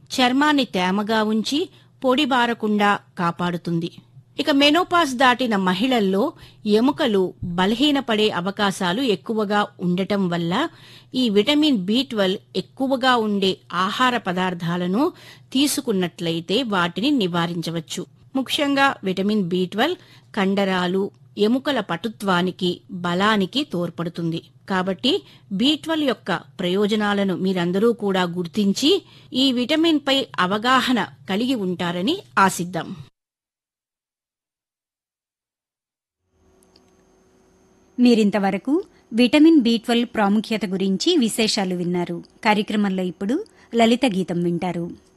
చర్మాన్ని తేమగా ఉంచి పొడిబారకుండా కాపాడుతుంది ఇక మెనోపాస్ దాటిన మహిళల్లో ఎముకలు బలహీనపడే అవకాశాలు ఎక్కువగా ఉండటం వల్ల ఈ విటమిన్ బి ట్వెల్వ్ ఎక్కువగా ఉండే ఆహార పదార్థాలను తీసుకున్నట్లయితే వాటిని నివారించవచ్చు ముఖ్యంగా విటమిన్ బి ట్వెల్వ్ కండరాలు ఎముకల పటుత్వానికి బలానికి తోడ్పడుతుంది కాబట్టి బి ట్వెల్వ్ యొక్క ప్రయోజనాలను మీరందరూ కూడా గుర్తించి ఈ విటమిన్ పై అవగాహన కలిగి ఉంటారని ఆశిద్దాం మీరింతవరకు విటమిన్ బి ట్వెల్వ్ ప్రాముఖ్యత గురించి విశేషాలు విన్నారు కార్యక్రమంలో ఇప్పుడు లలిత గీతం వింటారు